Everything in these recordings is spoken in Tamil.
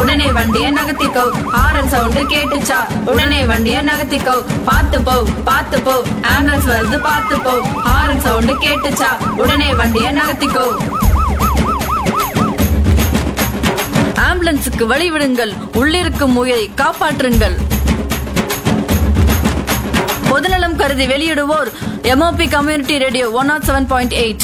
உடனே வண்டிய நகர்த்திக்கோ ஹாரன் சவுண்ட் கேட்டுச்சா உடனே வண்டிய நகர்த்திக்கோ பார்த்து போ பார்த்து போ ஆம்புலன்ஸ் வருது பார்த்து போ ஹாரன் சவுண்ட் கேட்டுச்சா உடனே வண்டிய நகர்த்திக்கோ ஆம்புலன்ஸுக்கு வழிவிடுங்கள் உள்ளிருக்கும் உயிரை காப்பாற்றுங்கள் பொதுநலம் கருதி வெளியிடுவோர் MOP community radio one naught seven point eight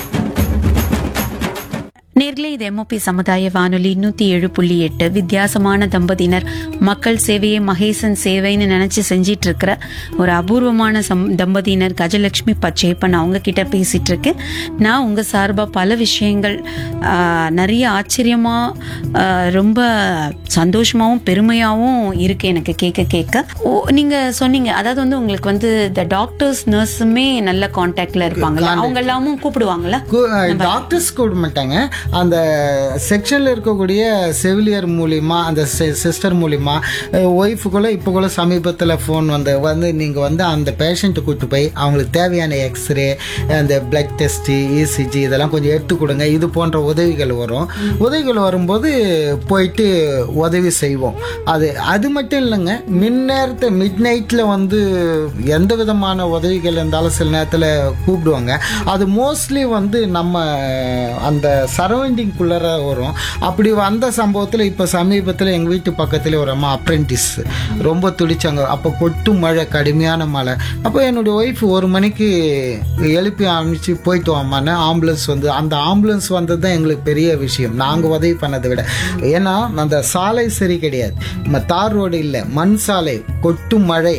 நேர்களே இது எம்ஓபி சமுதாய வானொலி நூத்தி ஏழு புள்ளி எட்டு வித்தியாசமான தம்பதியினர் மக்கள் சேவையை மகேசன் சேவைன்னு நினைச்சு செஞ்சிட்டு இருக்கிற ஒரு அபூர்வமான சம் தம்பதியினர் கஜலட்சுமி பச்சையப்பன் அவங்க கிட்ட பேசிட்டு இருக்கு நான் உங்க சார்பா பல விஷயங்கள் ஆஹ், நிறைய ஆச்சரியமா ஆஹ், ரொம்ப சந்தோஷமாவும் பெருமையாவும் இருக்கு எனக்கு கேட்க கேட்க ஓ, நீங்க சொன்னீங்க அதாவது வந்து உங்களுக்கு வந்து இந்த டாக்டர்ஸ் நர்ஸுமே நல்ல கான்டாக்ட்ல இருப்பாங்களா அவங்க எல்லாமும் கூப்பிடுவாங்களா டாக்டர்ஸ் கூட மாட்டாங்க அந்த செக்ஷன்ல இருக்கக்கூடிய செவிலியர் மூலியமா அந்த சிஸ்டர் மூலியமா ஒய்ஃபு கூட இப்போ கூட சமீபத்தில் ஃபோன் வந்து வந்து நீங்கள் வந்து அந்த பேஷண்ட்டை கூட்டு போய் அவங்களுக்கு தேவையான எக்ஸ்ரே அந்த பிளட் டெஸ்ட்டு இசிஜி இதெல்லாம் கொஞ்சம் எடுத்து கொடுங்க இது போன்ற உதவிகள் வரும் உதவிகள் வரும்போது போயிட்டு உதவி செய்வோம் அது அது மட்டும் இல்லைங்க மின்னேரத்தை மிட் நைட்டில் வந்து எந்த விதமான உதவிகள் இருந்தாலும் சில நேரத்தில் கூப்பிடுவாங்க அது மோஸ்ட்லி வந்து நம்ம அந்த சரௌண்டிங்குள்ளார வரும் அப்படி வந்த சம்பவத்தில் இப்போ சமீபத்தில் எங்கள் வீட்டு பக்கத்தில் ஒரு அம்மா அப்ரெண்டிஸ் ரொம்ப துடிச்சாங்க அப்போ கொட்டு மழை கடுமையான மழை அப்போ என்னுடைய ஒய்ஃப் ஒரு மணிக்கு எழுப்பி அனுப்பிச்சு போயிட்டு வாமான்னு ஆம்புலன்ஸ் வந்து அந்த ஆம்புலன்ஸ் வந்தது தான் எங்களுக்கு பெரிய விஷயம் நாங்கள் உதவி பண்ணதை விட ஏன்னா அந்த சாலை சரி கிடையாது நம்ம தார் ரோடு இல்லை மண் சாலை கொட்டு மழை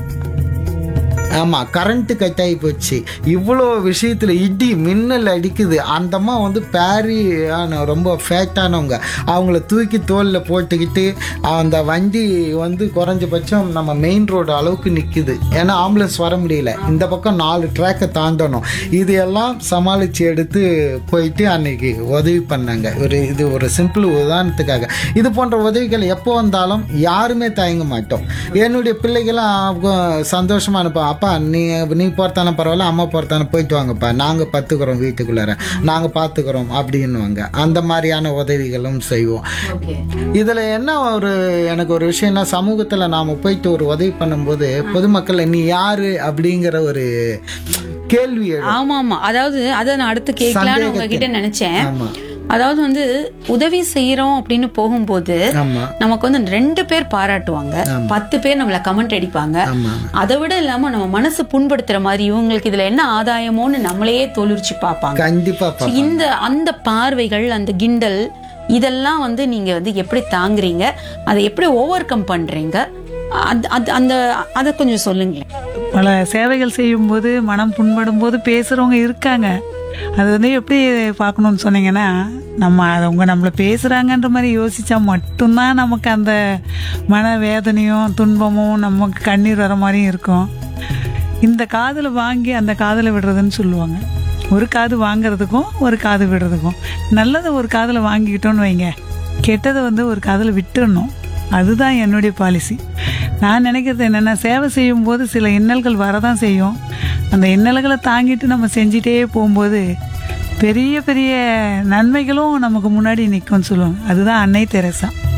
ஆமாம் கரண்ட்டு கட் ஆகி போச்சு இவ்வளோ விஷயத்தில் இடி மின்னல் அடிக்குது அந்த அம்மா வந்து பேரி ஆன ரொம்ப ஃபேட்டானவங்க அவங்கள தூக்கி தோலில் போட்டுக்கிட்டு அந்த வண்டி வந்து குறைஞ்சபட்சம் நம்ம மெயின் ரோடு அளவுக்கு நிற்குது ஏன்னா ஆம்புலன்ஸ் வர முடியல இந்த பக்கம் நாலு ட்ராக்கை தாண்டணும் இது எல்லாம் சமாளித்து எடுத்து போயிட்டு அன்னைக்கு உதவி பண்ணாங்க ஒரு இது ஒரு சிம்பிள் உதாரணத்துக்காக இது போன்ற உதவிகள் எப்போ வந்தாலும் யாருமே தயங்க மாட்டோம் என்னுடைய பிள்ளைகளாம் சந்தோஷமா அனுப்போம் அப்பா நீ நீ போறதான பரவாயில்ல அம்மா போறதான போயிட்டு வாங்கப்பா நாங்க பத்துக்கிறோம் வீட்டுக்குள்ளார நாங்க பாத்துக்கிறோம் அப்படின்னுவாங்க அந்த மாதிரியான உதவிகளும் செய்வோம் இதுல என்ன ஒரு எனக்கு ஒரு விஷயம்னா சமூகத்துல நாம போயிட்டு ஒரு உதவி பண்ணும்போது பொதுமக்கள் நீ யாரு அப்படிங்கிற ஒரு கேள்வி எழும். ஆமா ஆமா அதாவது அதை நான் அடுத்து கேட்கலான்னு உங்ககிட்ட நினைச்சேன் ஆமா அதாவது வந்து உதவி செய்யறோம் அப்படின்னு போகும்போது ஆமா நமக்கு வந்து ரெண்டு பேர் பாராட்டுவாங்க பத்து பேர் நம்மள கமெண்ட் அடிப்பாங்க ஆமா அதை விட இல்லாம நம்ம மனசு புண்படுத்துற மாதிரி இவங்களுக்கு இதுல என்ன ஆதாயமோன்னு நம்மளையே தொழிற்சி பார்ப்பாங்க கண்டிப்பா So, இந்த அந்த பார்வைகள் அந்த கிண்டல் இதெல்லாம் வந்து நீங்க வந்து எப்படி தாங்குறீங்க அதை எப்படி ஓவர் கம் பண்றீங்க அது- அது- அந்த அதை கொஞ்சம் சொல்லுங்களேன் பல சேவைகள் செய்யும்போது மனம் புண்படும் போது பேசுறவங்க இருக்காங்க அது வந்து எப்படி பார்க்கணும்னு சொன்னீங்கன்னா நம்ம அவங்க நம்மளை பேசுறாங்கன்ற மாதிரி யோசிச்சா மட்டும்தான் நமக்கு அந்த மன வேதனையும் துன்பமும் நமக்கு கண்ணீர் வர மாதிரியும் இருக்கும் இந்த காதில் வாங்கி அந்த காதில் விடுறதுன்னு சொல்லுவாங்க ஒரு காது வாங்குறதுக்கும் ஒரு காது விடுறதுக்கும் நல்லதை ஒரு காதில் வாங்கிக்கிட்டோன்னு வைங்க கெட்டதை வந்து ஒரு காதில் விட்டுடணும் அதுதான் என்னுடைய பாலிசி நான் நினைக்கிறது என்னென்னா சேவை செய்யும்போது சில இன்னல்கள் வரதான் செய்யும் அந்த இன்னல்களை தாங்கிட்டு நம்ம செஞ்சிட்டே போகும்போது பெரிய பெரிய நன்மைகளும் நமக்கு முன்னாடி நிற்கும்னு சொல்லுவாங்க அதுதான் அன்னை தெரசா